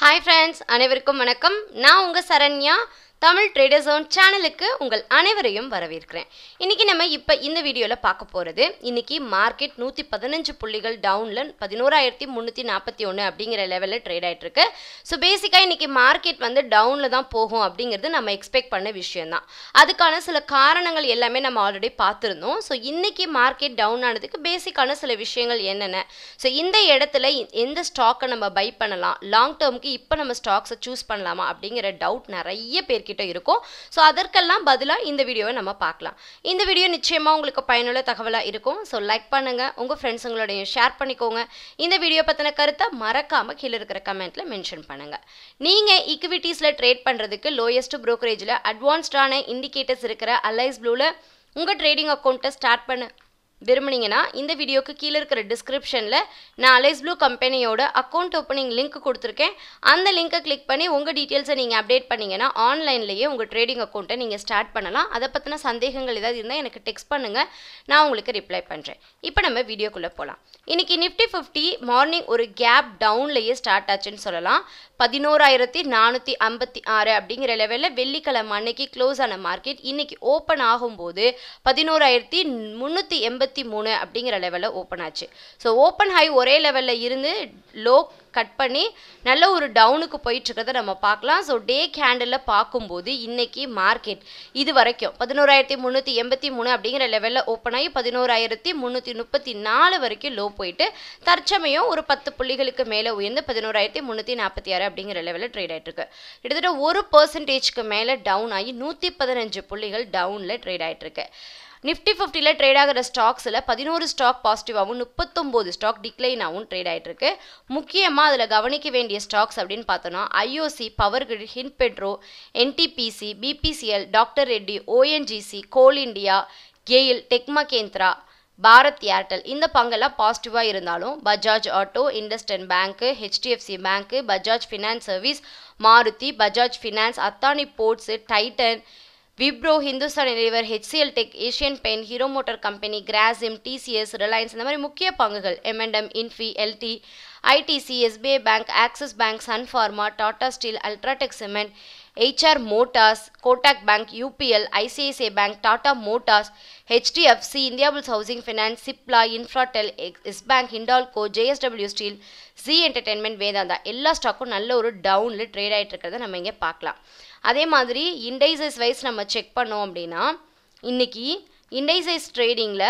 hi friends அனைவருக்கும் வணக்கம் நான் உங்கள் சரண்யா தமிழ் ட்ரேடர் ஜோன் சேனலுக்கு உங்கள் அனைவரையும் வரவேற்கிறேன் இன்றைக்கி நம்ம இப்போ இந்த வீடியோவில் பார்க்க போகிறது இன்றைக்கி மார்க்கெட் நூற்றி பதினஞ்சு புள்ளிகள் டவுனில் பதினோராயிரத்தி முந்நூற்றி நாற்பத்தி ஒன்று அப்படிங்கிற லெவலில் ட்ரேட் ஆகிட்டுருக்கு ஸோ பேசிக்காக இன்றைக்கி மார்க்கெட் வந்து டவுனில் தான் போகும் அப்படிங்கிறது நம்ம எக்ஸ்பெக்ட் பண்ண விஷயம்தான் அதுக்கான சில காரணங்கள் எல்லாமே நம்ம ஆல்ரெடி பார்த்துருந்தோம் ஸோ இன்றைக்கி மார்க்கெட் டவுன் ஆனதுக்கு பேசிக்கான சில விஷயங்கள் என்னென்ன ஸோ இந்த இடத்துல இ- எந்த ஸ்டாக்கை நம்ம பை பண்ணலாம் லாங் டேர்முக்கு இப்போ நம்ம ஸ்டாக்ஸை சூஸ் பண்ணலாமா அப்படிங்கிற டவுட் நிறைய பேர்கிட்ட இருக்கும் ஸோ அதற்கெல்லாம் பதிலாக இந்த வீடியோவை நம்ம பார்க்கலாம் இந்த வீடியோ நிச்சயமாக உங்களுக்கு பயனுள்ள தகவலாக இருக்கும் ஸோ லைக் பண்ணுங்கள் உங்கள் ஃப்ரெண்ட்ஸுங்களோடையும் ஷேர் பண்ணிக்கோங்க இந்த வீடியோ பற்றின கருத்தை மறக்காமல் கீழே இருக்கிற கமெண்ட்டில் மென்ஷன் பண்ணுங்கள் நீங்கள் ஈக்விட்டிஸில் ட்ரேட் பண்ணுறதுக்கு லோயஸ்ட் ப்ரோக்கரேஜில் அட்வான்ஸ்டான இண்டிகேட்டர்ஸ் இருக்கிற அலைஸ் ப்ளூவில் உங்கள் ட்ரேடிங் அக்கௌண்ட்டை ஸ்டார்ட் பண்ண விரும்புனீங்கன்னா இந்த வீடியோக்கு கீழே இருக்கிற டிஸ்கிரிப்ஷனில் நான் அலைஸ் ப்ளூ கம்பெனியோட அக்கௌண்ட் ஓப்பனிங் லிங்க் கொடுத்துருக்கேன் அந்த லிங்கை கிளிக் பண்ணி உங்கள் டீட்டெயில்ஸை நீங்கள் அப்டேட் பண்ணீங்கன்னா ஆன்லைன்லேயே உங்கள் ட்ரேடிங் அக்கௌண்ட்டை நீங்கள் ஸ்டார்ட் பண்ணலாம் அதை பற்றின சந்தேகங்கள் ஏதாவது இருந்தால் எனக்கு டெக்ஸ்ட் பண்ணுங்கள் நான் உங்களுக்கு ரிப்ளை பண்ணுறேன் இப்போ நம்ம வீடியோக்குள்ளே போகலாம் இன்னைக்கு நிஃப்டி ஃபிஃப்டி மார்னிங் ஒரு கேப் டவுன்லேயே ஸ்டார்ட் ஆச்சுன்னு சொல்லலாம் பதினோராயிரத்தி நானூற்றி ஐம்பத்தி ஆறு அப்படிங்கிற லெவலில் வெள்ளிக்கிழமை அன்னைக்கு க்ளோஸ் ஆன மார்க்கெட் இன்னைக்கு ஓப்பன் ஆகும்போது பதினோராயிரத்தி முந்நூற்றி எண்பத்தி மூணு அப்படிங்கிற லெவலில் ஓப்பன் ஆச்சு ஸோ ஓப்பன் ஹை ஒரே லெவலில் இருந்து லோ கட் பண்ணி நல்ல ஒரு டவுனுக்கு போயிட்டு இருக்கிறத நம்ம பார்க்கலாம் ஸோ டே கேண்டில் பார்க்கும்போது இன்னைக்கு மார்க்கெட் இது வரைக்கும் பதினோராயிரத்தி முந்நூற்றி எண்பத்தி மூணு அப்படிங்கிற லெவலில் ஓப்பன் ஆகி பதினோராயிரத்தி முந்நூற்றி முப்பத்தி நாலு வரைக்கும் லோ போயிட்டு தற்சமயம் ஒரு பத்து புள்ளிகளுக்கு மேலே உயர்ந்து பதினோராயிரத்தி முந்நூற்றி நாற்பத்தி ஆறு அப்படிங்கிற லெவலில் ட்ரேட் ஆயிட்டு இருக்கு கிட்டத்தட்ட ஒரு பர்சன்டேஜ்க்கு மேலே டவுன் ஆகி நூற்றி பதினஞ்சு புள்ளிகள் டவுனில் ட்ரேட் ஆயிட்டு இருக்கு நிஃப்டி ஃபிஃப்டியில் ட்ரேட் ஆகிற ஸ்டாக்ஸில் பதினோரு ஸ்டாக் பாசிட்டிவாகவும் முப்பத்தொம்போது ஸ்டாக் டிக்ளைனாகவும் ட்ரேட் ஆகிட்டு இருக்கு முக்கியமாக அதில் கவனிக்க வேண்டிய ஸ்டாக்ஸ் அப்படின்னு பார்த்தோன்னா ஐஓசி பவர் கிரிட் ஹின்பெட்ரோ NTPC BPCL doctor Reddy ONGC coal India GAIL டெக்மா கேந்திரா பாரத் ஏர்டெல் இந்த பங்கெல்லாம் பாசிட்டிவாக இருந்தாலும் பஜாஜ் ஆட்டோ இண்டஸ்டன் bank HDFC bank Bajaj finance service Maruti Bajaj finance Adani ports Titan Wipro Hindustan Unilever HCL tech Asian paint hero motor company Grasim TCS Reliance இந்த மாதிரி முக்கிய பங்குகள் MNM Infy LT ITC SBI bank axis bank sun pharma Tata steel UltraTech cement HR motors Kotak bank UPL ICICI bank Tata motors HDFC Indiabulls housing finance Cipla Infratel Yes bank Hindalco JSW steel Zee entertainment Vedanta எல்லா ஸ்டாக்கும் நல்ல ஒரு டவுனில் trade ஆகிட்டு இருக்கிறத நம்ம இங்கே பார்க்கலாம் அதே மாதிரி இண்டைசஸ் வைஸ் நம்ம செக் பண்ணோம் அப்படின்னா இன்னைக்கு இண்டைசஸ் ட்ரேடிங்கில்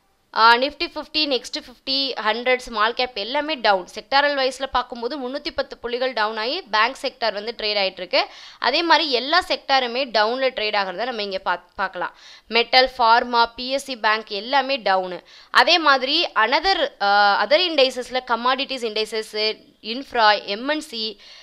Nifty fifty next fifty hundred small cap down டவுன் செக்டாரல் வைஸில் பார்க்கும்போது முந்நூற்றி பத்து புள்ளிகள் டவுன் ஆகி பேங்க் செக்டார் வந்து ட்ரேட் ஆகிட்டு இருக்கு அதே மாதிரி எல்லா செக்டாருமே டவுனில் ட்ரேட் ஆகிறத நம்ம இங்கே பா பார்க்கலாம் மெட்டல் ஃபார்மா பிஎஸ்சி பேங்க் எல்லாமே டவுனு அதே மாதிரி அனதர் அதர் இண்டைசஸில் commodities indices infra MNC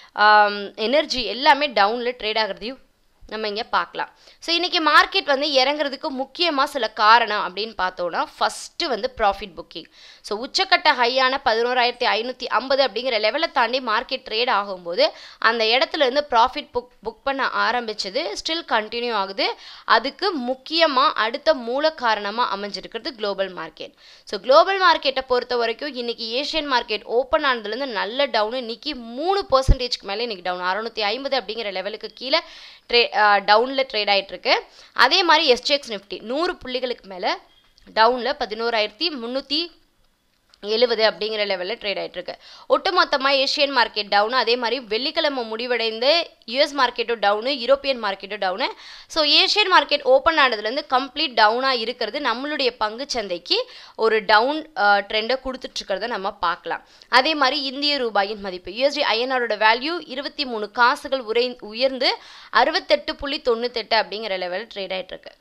energy எல்லாமே டவுனில் ட்ரேட் ஆகிறதையும் நம்ம இங்கே பார்க்கலாம் ஸோ இன்றைக்கி மார்க்கெட் வந்து இறங்குறதுக்கு முக்கியமாக சில காரணம் அப்படின்னு பார்த்தோன்னா ஃபஸ்ட்டு வந்து ப்ராஃபிட் புக்கிங் ஸோ உச்சக்கட்ட ஹையான பதினோராயிரத்தி ஐநூற்றி ஐம்பது அப்படிங்கிற லெவலை தாண்டி மார்க்கெட் ட்ரேட் ஆகும்போது அந்த இடத்துல இருந்து ப்ராஃபிட் புக் புக் பண்ண ஆரம்பிச்சது ஸ்டில் கண்டினியூ ஆகுது அதுக்கு முக்கியமாக அடுத்த மூல காரணமாக அமைஞ்சிருக்கிறது குளோபல் மார்க்கெட் ஸோ குளோபல் மார்க்கெட்டை பொறுத்த வரைக்கும் இன்றைக்கி ஏஷியன் மார்க்கெட் ஓப்பன் ஆனதுலேருந்து நல்ல டவுனு இன்னைக்கு மூணு பர்சன்டேஜ்க்கு மேலே இன்றைக்கி டவுன் அறுநூற்றி ஐம்பது அப்படிங்கிற லெவலுக்கு கீழே ட்ரே டவுனில் ட்ரேட் ஆகிட்டுருக்கு அதே மாதிரி எஸ்டிஎக்ஸ் நிஃப்டி நூறு புள்ளிகளுக்கு மேலே டவுனில் பதினோராயிரத்தி முந்நூற்றி எழுபது அப்படிங்கிற லெவலில் ட்ரேட் ஆகிட்டு இருக்கு ஒட்டுமொத்தமாக ஏஷியன் மார்க்கெட் டவுனு அதே மாதிரி வெள்ளிக்கிழமை முடிவடைந்து யூஎஸ் மார்க்கெட்டும் டவுனு யூரோப்பியன் மார்க்கெட்டும் down so Asian market open ஆனதுலேருந்து கம்ப்ளீட் டவுனாக இருக்கிறது நம்மளுடைய பங்கு சந்தைக்கு ஒரு டவுன் ட்ரெண்டை கொடுத்துட்ருக்கிறத நம்ம பார்க்கலாம் அதே மாதிரி இந்திய ரூபாயின் மதிப்பு யூஎஸ்டி ஐஎன்ஆரோட வேல்யூ இருபத்தி மூணு காசுகள் உரை உயர்ந்து அறுபத்தெட்டு புள்ளி தொண்ணூத்தெட்டு அப்படிங்கிற லெவலில் ட்ரேட் ஆகிட்டு இருக்கு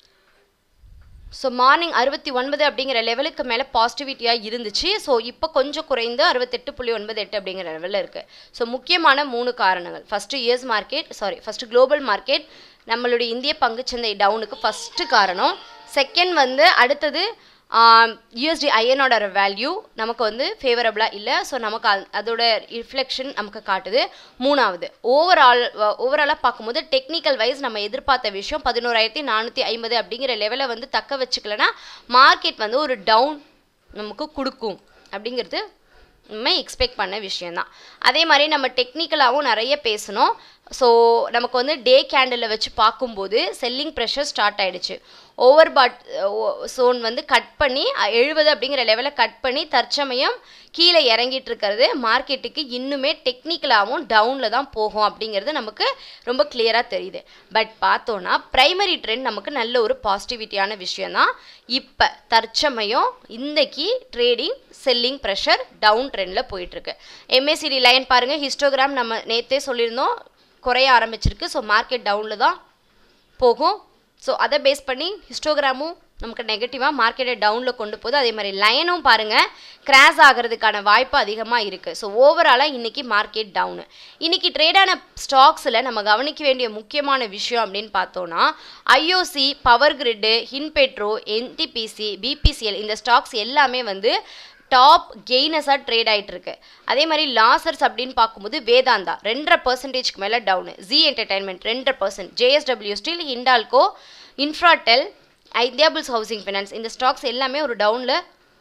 ஸோ மார்னிங் அறுபத்தி ஒன்பது அப்படிங்கிற லெவலுக்கு மேலே பாசிட்டிவிட்டியாக இருந்துச்சு ஸோ இப்போ கொஞ்சம் குறைந்து அறுபத்தெட்டு புள்ளி ஒன்பது எட்டு அப்படிங்கிற லெவலில் இருக்குது ஸோ முக்கியமான மூணு காரணங்கள் first US market sorry first global market நம்மளுடைய இந்திய பங்குச்சந்தை டவுனுக்கு ஃபஸ்ட்டு காரணம் செகண்ட் வந்து அடுத்தது யூஎஸ்டி ஐஎனோட வேல்யூ நமக்கு வந்து ஃபேவரபுளாக இல்லை ஸோ நமக்கு அது- அதோட ரிஃப்ளெக்ஷன் நமக்கு காட்டுது மூணாவது ஓவரால் ஓவராலாக பார்க்கும்போது டெக்னிக்கல் வைஸ் நம்ம எதிர்பார்த்த விஷயம் பதினோராயிரத்தி நானூற்றி ஐம்பது அப்படிங்கிற லெவலை வந்து தக்க வச்சுக்கலனா மார்க்கெட் வந்து ஒரு டவுன் நமக்கு கொடுக்கும் அப்படிங்கிறது நம்ம எக்ஸ்பெக்ட் பண்ண விஷயந்தான் அதே மாதிரி நம்ம டெக்னிக்கலாகவும் நிறைய பேசணும் ஸோ நமக்கு வந்து டே கேண்டிலை வச்சு பார்க்கும்போது செல்லிங் ப்ரெஷர் ஸ்டார்ட் ஆயிடுச்சு ஓவர் பாட் சோன் வந்து கட் பண்ணி எழுபது அப்படிங்கிற லெவலில் கட் பண்ணி தற்சமயம் கீழே இறங்கிட்டு இருக்கிறது மார்க்கெட்டுக்கு இன்னுமே டெக்னிக்கலாகவும் டவுனில் தான் போகும் அப்படிங்கிறது நமக்கு ரொம்ப கிளியராக தெரியுது பட் பார்த்தோன்னா ப்ரைமரி ட்ரெண்ட் நமக்கு நல்ல ஒரு பாசிட்டிவிட்டியான விஷயந்தான் இப்போ தற்சமயம் இன்றைக்கி ட்ரேடிங் செல்லிங் ப்ரெஷர் டவுன் ட்ரெண்டில் போயிட்டுருக்கு எம்ஏசிடி லைன் பாருங்கள் ஹிஸ்டோகிராம் நம்ம நேற்றே சொல்லியிருந்தோம் குறைய ஆரம்பிச்சிருக்கு ஸோ மார்க்கெட் டவுனில் தான் போகும் ஸோ அதை பேஸ் பண்ணி ஹிஸ்டோகிராமும் நமக்கு நெகட்டிவாக மார்க்கெட்டை டவுனில் கொண்டு போகுது அதே மாதிரி லைனும் பாருங்கள் கிராஸ் ஆகிறதுக்கான வாய்ப்பு அதிகமாக இருக்குது ஸோ ஓவராலாக இன்றைக்கி மார்க்கெட் டவுனு இன்றைக்கி ட்ரேடான ஸ்டாக்ஸில் நம்ம கவனிக்க வேண்டிய முக்கியமான விஷயம் அப்படின்னு பார்த்தோன்னா ஐஓசி பவர் கிரிட்டு ஹின்பெட்ரோ என்டிபிசி பிபிசிஎல் இந்த ஸ்டாக்ஸ் எல்லாமே வந்து டாப் கெய்னஸாக ட்ரேட் ஆகிட்டு இருக்கு அதே மாதிரி லாசர்ஸ் அப்படின்னு பார்க்கும்போது வேதாந்தா ரெண்டரை பர்சன்டேஜ்க்கு மேலே டவுனு ஜி என்டர்டைன்மெண்ட் ரெண்டரை percent JSW steel Hindalco Infratel Indiabulls housing finance இந்த ஸ்டாக்ஸ் எல்லாமே ஒரு டவுனில்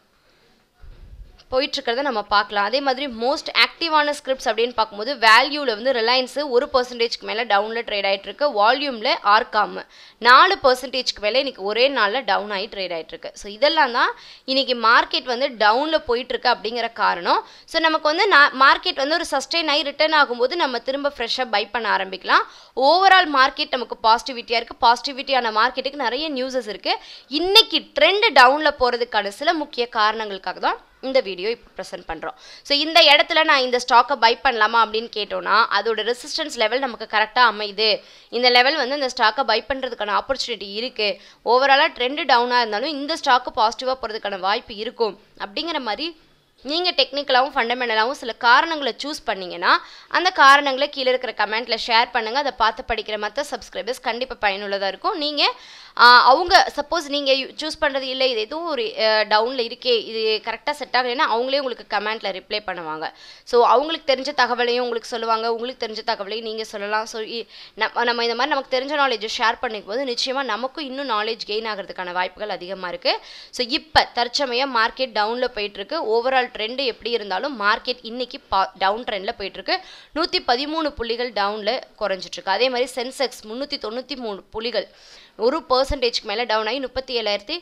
போயிட்டுருக்கிறத நம்ம பார்க்கலாம் அதே மாதிரி மோஸ்ட் ஆக்டிவான ஸ்கிரிப்ட்ஸ் அப்படின்னு பார்க்கும்போது வேல்யூவில் வந்து ரிலையன்ஸு ஒரு பர்சன்டேஜ்க்கு மேலே டவுனில் ட்ரேட் ஆகிட்டு இருக்கு வால்யூமில் ஆர்காம் நாலு பர்சன்டேஜ்க்கு மேலே இன்றைக்கி ஒரே நாளில் டவுன் ஆகி ட்ரேட் ஆகிட்டு இருக்கு ஸோ இதெல்லாம் தான் இன்றைக்கி மார்க்கெட் வந்து டவுனில் போயிட்டுருக்கு அப்படிங்கிற காரணம் ஸோ நமக்கு வந்து நான் மார்க்கெட் வந்து ஒரு சஸ்டெயின் ஆகி ரிட்டர்ன் ஆகும்போது நம்ம திரும்ப ஃப்ரெஷ்ஷாக பை பண்ண ஆரம்பிக்கலாம் ஓவரால் மார்க்கெட் நமக்கு பாசிட்டிவிட்டியாக இருக்குது பாசிட்டிவிட்டியான மார்க்கெட்டுக்கு நிறைய நியூஸஸ் இருக்குது இன்றைக்கி ட்ரெண்டு டவுனில் போகிறதுக்கான சில முக்கிய காரணங்களுக்காக தான் இந்த வீடியோ இப்போ ப்ரெசென்ட் பண்ணுறோம் ஸோ இந்த இடத்துல நான் இந்த ஸ்டாக்கை பை பண்ணலாமா அப்படின்னு கேட்டோன்னா அதோட ரெசிஸ்டன்ஸ் லெவல் நமக்கு கரெக்டாக அமையுது இந்த லெவல் வந்து இந்த ஸ்டாக்கை பை பண்ணுறதுக்கான ஆப்பர்ச்சுனிட்டி இருக்குது ஓவராலாக ட்ரெண்டு டவுனாக இருந்தாலும் இந்த ஸ்டாக்கு பாசிட்டிவாக போகிறதுக்கான வாய்ப்பு இருக்கும் அப்படிங்கிற மாதிரி நீங்கள் டெக்னிக்கலாகவும் ஃபண்டமெண்டலாகவும் சில காரணங்களை சூஸ் பண்ணீங்கன்னா அந்த காரணங்களை கீழே இருக்கிற கமெண்ட்டில் ஷேர் பண்ணுங்கள் அதை பார்த்து படிக்கிற மற்ற சப்ஸ்கிரைபர்ஸ் கண்டிப்பாக பயனுள்ளதாக இருக்கும் நீங்கள் அவங்க சப்போஸ் நீங்கள் சூஸ் பண்ணுறது இல்லை இது எதுவும் ஒரு டவுனில் இருக்கே இது கரெக்டாக செட் ஆகலைன்னா அவங்களே உங்களுக்கு கமெண்ட்டில் ரிப்ளை பண்ணுவாங்க ஸோ அவங்களுக்கு தெரிஞ்ச தகவலையும் உங்களுக்கு சொல்லுவாங்க உங்களுக்கு தெரிஞ்ச தகவலையும் நீங்கள் சொல்லலாம் ஸோ நம்ம நம்ம இந்த மாதிரி நமக்கு தெரிஞ்ச நாலேஜை ஷேர் பண்ணிக்கும் போது நிச்சயமாக நமக்கும் இன்னும் நாலேஜ் கெயின் ஆகிறதுக்கான வாய்ப்புகள் அதிகமாக இருக்குது ஸோ இப்போ தற்சமயம் மார்க்கெட் டவுனில் போயிட்டுருக்கு ஓவரால் ட்ரெண்டு எப்படி இருந்தாலும் மார்க்கெட் இன்னைக்கு பா டவுன் ட்ரெண்டில் போயிட்டுருக்கு நூற்றி பதிமூணு புள்ளிகள் டவுனில் குறைஞ்சிட்ருக்கு அதே மாதிரி சென்செக்ஸ் முந்நூற்றி தொண்ணூற்றி மூணு புள்ளிகள் ஒரு பர்சன்டேஜ்க்கு மேலே டவுன் ஆகி முப்பத்தி ஏழாயிரத்தி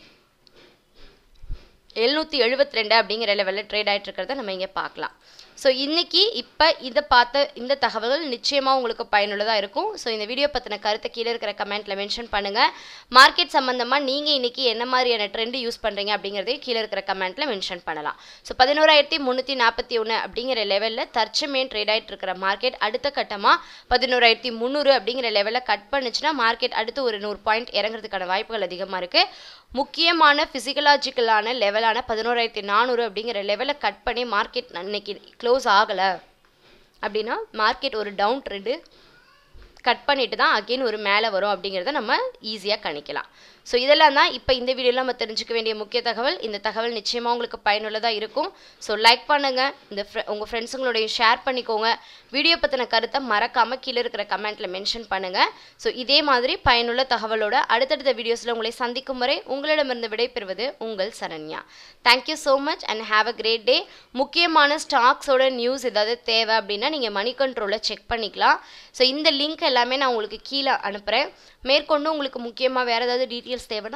எழுநூற்றி எழுபத்தி ரெண்டு அப்படிங்கிற லெவலில் ட்ரேட் ஆகிட்டு இருக்கிறத நம்ம இங்கே பார்க்கலாம் ஸோ இன்றைக்கி இப்போ இதை பார்த்த இந்த தகவல்கள் நிச்சயமாக உங்களுக்கு பயனுள்ளதாக இருக்கும் ஸோ இந்த வீடியோ பற்றின கருத்தை கீழே இருக்கிற கமெண்ட்டில் மென்ஷன் பண்ணுங்கள் மார்க்கெட் சம்மந்தமாக நீங்கள் இன்றைக்கி என்ன மாதிரியான ட்ரெண்டு யூஸ் பண்ணுறீங்க அப்படிங்கிறதையும் கீழே இருக்கிற கமெண்ட்டில் மென்ஷன் பண்ணலாம் ஸோ பதினோராயிரத்தி முந்நூற்றி நாற்பத்தி ஒன்று அப்படிங்கிற லெவலில் தற்சமயம் ட்ரேட் ஆகிட்டு இருக்கிற மார்க்கெட் அடுத்த கட்டமாக பதினோராயிரத்தி முந்நூறு அப்படிங்கிற லெவலில் கட் பண்ணுச்சுன்னா மார்க்கெட் அடுத்து ஒரு நூறு பாயிண்ட் இறங்குறதுக்கான வாய்ப்புகள் அதிகமாக இருக்குது முக்கியமான ஃபிசிக்கலாஜிக்கலான லெவலான பதினோராயிரத்தி நானூறு அப்படிங்கிற லெவலை கட் பண்ணி மார்க்கெட் இன்னைக்கு க்ளோஸ் ஆகலை அப்படின்னா மார்க்கெட் ஒரு டவுன் ட்ரெண்டு கட் பண்ணிட்டு தான் அகெயின் ஒரு மேலே வரும் அப்படிங்கிறத நம்ம ஈஸியாக கணிக்கலாம் ஸோ இதெல்லாம் தான் இப்போ இந்த வீடியோவில் நம்ம தெரிஞ்சுக்க வேண்டிய முக்கிய தகவல் இந்த தகவல் நிச்சயமாக உங்களுக்கு பயனுள்ளதாக இருக்கும் ஸோ லைக் பண்ணுங்கள் இந்த ஃப்ரெ உங்கள் ஃப்ரெண்ட்ஸுங்களோடையும் ஷேர் பண்ணிக்கோங்க வீடியோ பற்றின கருத்தை மறக்காமல் கீழே இருக்கிற கமெண்ட்டில் மென்ஷன் பண்ணுங்கள் ஸோ இதே மாதிரி பயனுள்ள தகவலோட அடுத்தடுத்த வீடியோஸில் உங்களை சந்திக்கும் வரை உங்களிடமிருந்து விடைபெறுவது உங்கள் Saranya thank you so much and have a great day முக்கியமான ஸ்டாக்ஸோட நியூஸ் ஏதாவது தேவை அப்படின்னா நீங்கள் மணி கண்ட்ரோலில் செக் பண்ணிக்கலாம் ஸோ இந்த லிங்க் எல்லாமே நான் உங்களுக்கு கீழே அனுப்புகிறேன் மேற்கொண்டு உங்களுக்கு முக்கியமாக வேறு ஏதாவது டீட்டெயில்ஸ் தேவைன்னா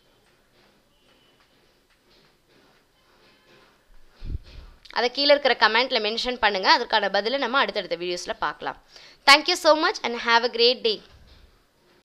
அதை கீழே இருக்கிற கமெண்ட்டில் மென்ஷன் பண்ணுங்கள் அதுக்கான பதிலை நம்ம அடுத்தடுத்த வீடியோஸில் பார்க்கலாம் thank you so much and have a great day